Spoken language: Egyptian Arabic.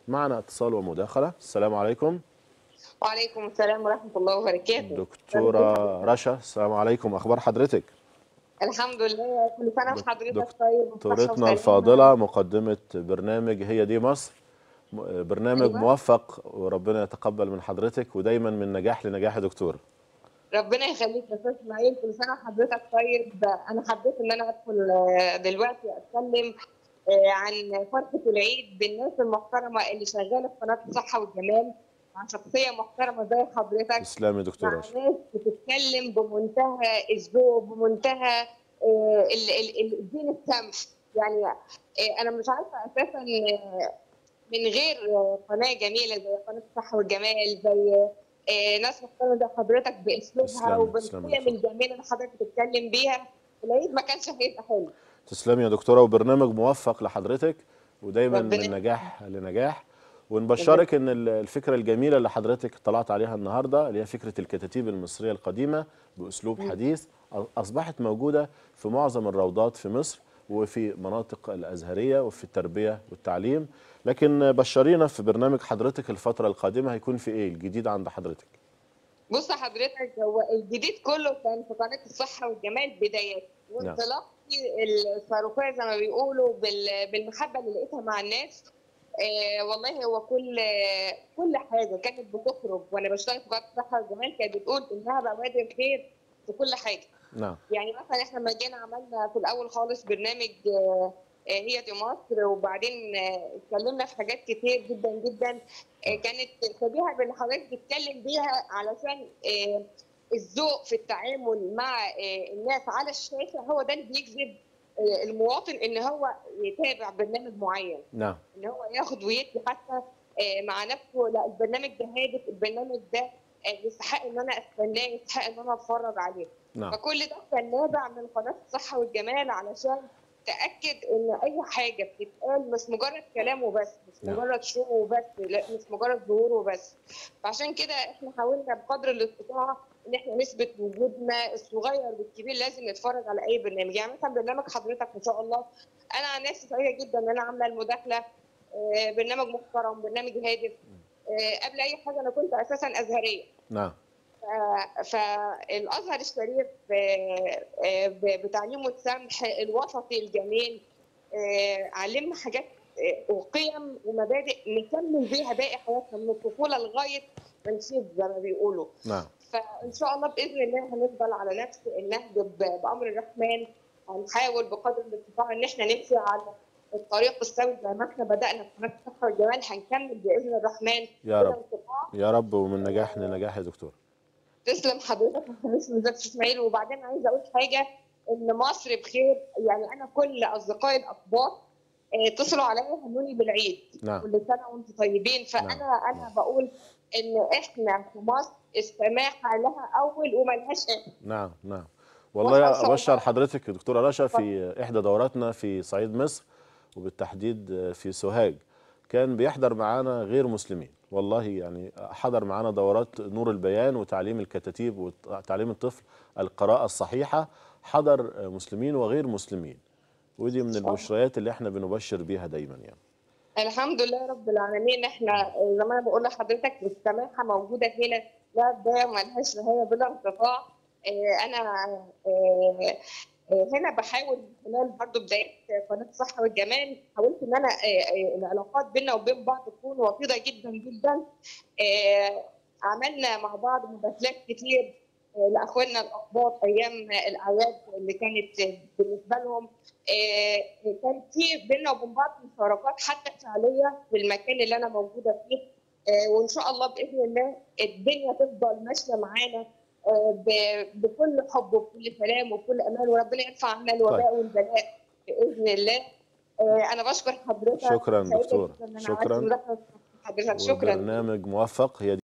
معنا اتصال ومداخله السلام عليكم وعليكم السلام ورحمة الله وبركاته دكتوره رشا السلام عليكم اخبار حضرتك الحمد لله كل سنة دك- وحضرتك طيب وصحة دكتورتنا وسلامة. الفاضله مقدمه برنامج هي دي مصر م- برنامج أيوة. موفق وربنا يتقبل من حضرتك ودايما من نجاح لنجاح يا دكتور ربنا يخليك يا استاذ اسماعيل كل سنة وحضرتك طيب أنا حبيت إن أنا أدخل آه، دلوقتي أتكلم آه، عن فرحة العيد بالناس المحترمة اللي شغالة في قناة الصحة والجمال مع شخصية محترمة زي حضرتك تسلمي يا دكتور مع رشا ناس بتتكلم بمنتهى الذوق بمنتهى آه، ال- ال- ال- الدين السمح يعني آه، انا مش عارفه اساسا آه، من غير آه، قناه جميله زي قناه الصحه والجمال زي آه، ناس محترمه زي حضرتك باسلوبها تسلمي، تسلمي يا وبالقيم الجميله اللي حضرتك بتتكلم بيها العيد ما كانش هيبقى حلو تسلمي يا دكتوره وبرنامج موفق لحضرتك ودايما ربنا من نجاح لنجاح ونبشرك ان ال- الفكره الجميله اللي حضرتك طلعت عليها النهارده اللي هي فكره الكتاتيب المصريه القديمه باسلوب حديث أ- اصبحت موجوده في معظم الروضات في مصر وفي مناطق الازهريه وفي التربيه والتعليم لكن بشرينا في برنامج حضرتك الفتره القادمه هيكون في ايه الجديد عند حضرتك بص حضرتك هو الجديد كله كان في قناه الصحه والجمال بدايات وانطلاقي الصاروخيه زي ما بيقولوا بال- بالمحبه اللي لقيتها مع الناس آه والله هو كل كل حاجه كانت بتخرج وانا بشتغل في قناه الصحه والجمال كانت بتقول انها بوادر خير في كل حاجه نعم يعني مثلا احنا لما جينا عملنا في الاول خالص برنامج آه، آه، هي دي مصر وبعدين آه، اتكلمنا في حاجات كتير جدا جدا آه، كانت شبيهه باللي حضرتك بتتكلم بيها علشان آه، الذوق في التعامل مع آه، الناس على الشاشه هو ده اللي بيجذب آه، المواطن ان هو يتابع برنامج معين نعم ان هو ياخد ويدي حتى آه، مع نفسه لا البرنامج ده هادف البرنامج ده آه، يستحق ان انا استناه يستحق ان انا اتفرج عليه نعم فكل ده كان نابع من قناه الصحه والجمال علشان تاكد ان اي حاجه بتتقال مش مجرد كلام وبس مش نعم. مجرد شو وبس لا مش مجرد ظهور وبس فعشان كده احنا حاولنا بقدر الاستطاعه ان احنا نثبت وجودنا الصغير والكبير لازم يتفرج على اي برنامج يعني مثلا برنامج حضرتك ما شاء الله انا عن نفسي سعيده جدا ان انا عامله المداخله آه، برنامج محترم برنامج هادف آه، قبل اي حاجه انا كنت اساسا ازهريه نعم ف- فالازهر الشريف آه، آه، ب- بتعليمه السمح الوسطي الجميل آه، علمنا حاجات آه، وقيم ومبادئ نكمل بيها باقي حياتنا من الطفوله لغايه ما نشيب زي ما بيقولوا نعم فان شاء الله باذن الله هنفضل على نفس النهج ب- بامر الرحمن هنحاول بقدر الاستطاعه ان احنا نمشي على الطريق السوي زي ما احنا بدانا في قناه الصحه والجمال هنكمل باذن الرحمن يا رب بلا انقطاع. يا رب ومن نجاح لنجاح يا دكتور تسلم حضرتك اسمه زكي اسماعيل وبعدين عايزه اقول حاجه ان مصر بخير يعني انا كل اصدقائي الاقباط آه، اتصلوا عليا هنوني بالعيد نعم كل سنه وانتم طيبين فانا نعم. انا بقول ان احنا في مصر السماحه لها اول وملهاش اخر نعم نعم وخاصة والله ابشر والله. حضرتك يا دكتوره رشا في احدى دوراتنا في صعيد مصر وبالتحديد في سوهاج كان بيحضر معانا غير مسلمين والله يعني حضر معانا دورات نور البيان وتعليم الكتاتيب وتعليم الطفل القراءة الصحيحة حضر مسلمين وغير مسلمين ودي من البشريات اللي احنا بنبشر بيها دايما يعني الحمد لله رب العالمين احنا آه، زي ما انا بقول لحضرتك السماحه موجوده هنا لا بدايه وملهاش نهايه بلا انقطاع آه، انا آه، آه، هنا بحاول من خلال برضه بدايه قناه الصحه والجمال حاولت ان انا آه، آه، العلاقات بيننا وبين بعض تكون وطيده جدا جدا آه، عملنا مع بعض مبادلات كتير آه، لاخواننا الاقباط ايام الاعياد اللي كانت بالنسبه لهم آه، كان في بيننا وبين بعض مشاركات حتى فعليه في المكان اللي انا موجوده فيه آه، وان شاء الله باذن الله الدنيا تفضل ماشيه معانا آه، ب- بكل حب وبكل سلام وبكل امان وربنا يرفع عنا الوباء والبلاء باذن الله آه، انا بشكر حضرتك شكراً سعيدة دكتورة. جداً إن أنا شكراً. عملت مداخلة مع حضرتك شكرا وبرنامج موفق هي